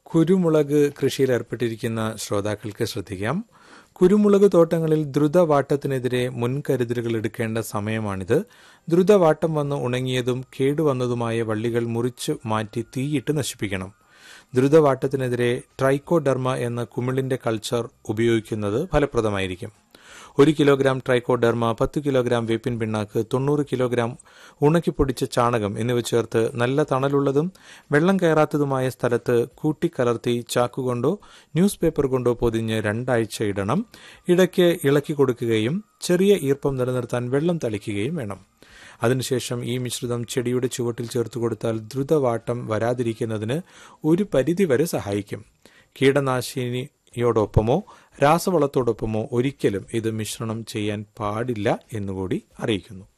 കുരുമുളക് കൃഷിയിൽ ഏർപ്പെട്ടിരിക്കുന്ന ശ്രോതാക്കൾക്ക് ശ്രദ്ധിക്കാം കുരുമുളക് തോട്ടങ്ങളിൽ ദ്രുതവാട്ടത്തിനെതിരെ മുൻകരുതലുകൾ എടുക്കേണ്ട സമയമാണിത് ദ്രുതവാട്ടം വന്ന് ഉണങ്ങിയതും കേടുവന്നതുമായ വള്ളികൾ മുറിച്ച് മാറ്റി തീയിട്ട് നശിപ്പിക്കണം ദ്രുതവാട്ടത്തിനെതിരെ ട്രൈക്കോഡെർമ എന്ന കുമിളിന്റെ കൾച്ചർ ഉപയോഗിക്കുന്നത് ഫലപ്രദമായിരിക്കും ഒരു കിലോഗ്രാം ട്രൈക്കോഡെർമ പത്ത് കിലോഗ്രാം വേപ്പിൻ പിണ്ണാക്ക് തൊണ്ണൂറ് കിലോഗ്രാം ഉണക്കിപ്പൊടിച്ച ചാണകം എന്നിവ ചേർത്ത് നല്ല തണലുള്ളതും വെള്ളം കയറാത്തതുമായ സ്ഥലത്ത് കൂട്ടിക്കലർത്തി ചാക്കുകൊണ്ടോ ന്യൂസ് പേപ്പർ കൊണ്ടോ പൊതിഞ്ഞ് രണ്ടാഴ്ച ഇടണം ഇടയ്ക്ക് ഇളക്കി കൊടുക്കുകയും ചെറിയ ഈർപ്പം നിലനിർത്താൻ വെള്ളം തളിക്കുകയും വേണം അതിനുശേഷം ഈ മിശ്രിതം ചെടിയുടെ ചുവട്ടിൽ ചേർത്ത് കൊടുത്താൽ ദ്രുതവാട്ടം വരാതിരിക്കുന്നതിന് ഒരു പരിധിവരെ സഹായിക്കും കീടനാശിനിയോടൊപ്പമോ രാസവളത്തോടൊപ്പമോ ഒരിക്കലും ഇത് മിശ്രണം ചെയ്യാൻ പാടില്ല എന്നുകൂടി അറിയിക്കുന്നു